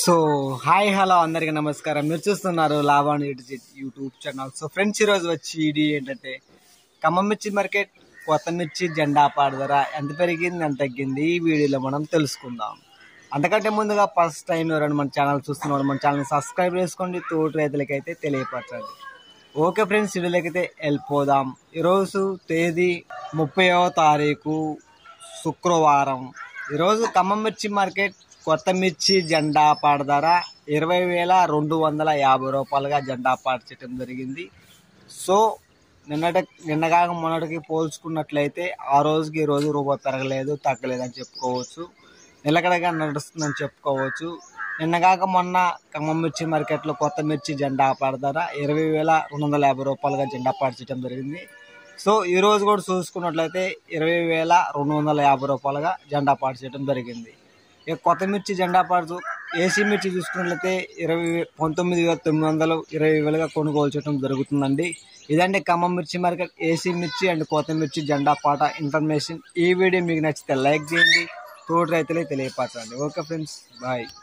so hi hello అందరికీ నమస్కారం మీరు చూస్తున్నారు లాభాన్ యూట్యూబ్ ఛానల్ సో ఫ్రెండ్స్ ఈరోజు వచ్చి ఇది ఏంటంటే ఖమ్మం మిర్చి మార్కెట్ కొత్త మిర్చి జెండా పాడు ధర ఎంత పెరిగింది ఎంత తగ్గింది ఈ వీడియోలో మనం తెలుసుకుందాం అంతకంటే ముందుగా ఫస్ట్ టైం ఎవరైనా మన ఛానల్ చూస్తున్నారు మన ఛానల్ సబ్స్క్రైబ్ చేసుకోండి తోటి రైతులకైతే తెలియపరచండి ఓకే ఫ్రెండ్స్ వీడియోలకైతే వెళ్ళిపోదాం ఈరోజు తేదీ ముప్పైవ తారీఖు శుక్రవారం ఈరోజు ఖమ్మం మిర్చి మార్కెట్ కొత్త మిర్చి జెండా పాట ధర ఇరవై వేల రెండు వందల యాభై రూపాయలుగా జెండా పాట చేయడం జరిగింది సో నిన్నట నిన్నగాక మొన్నటికి పోల్చుకున్నట్లయితే ఆ రోజుకి ఈ రోజు రూపాయి పెరగలేదు తగ్గలేదు అని చెప్పుకోవచ్చు నిలకడగా నడుస్తుందని చెప్పుకోవచ్చు నిన్నగాక మొన్న ఖమ్మం మిర్చి మార్కెట్లో కొత్త మిర్చి జెండా పాట ధర ఇరవై వేల రెండు వందల యాభై రూపాయలుగా జెండా పాట చేయడం జరిగింది సో ఈ రోజు కూడా చూసుకున్నట్లయితే ఇరవై వేల రెండు వందల యాభై రూపాయలుగా జెండా పాట చేయడం జరిగింది ఇక కొత్త మిర్చి జెండా పాటు ఏసీ మిర్చి చూసుకున్నట్లయితే ఇరవై వే- పంతొమ్మిది వేల తొమ్మిది వందలు ఇరవై వేలుగా కొనుగోలు చేయడం జరుగుతుందండి ఇదండి ఖమ్మం మిర్చి మార్కెట్ ఏసీ మిర్చి అండ్ కొత్త మిర్చి జెండా పాట ఇన్ఫర్మేషన్ ఈ వీడియో మీకు నచ్చితే లైక్ చేయండి తోటి రైతులే తెలియపరచండి ఓకే ఫ్రెండ్స్ బాయ్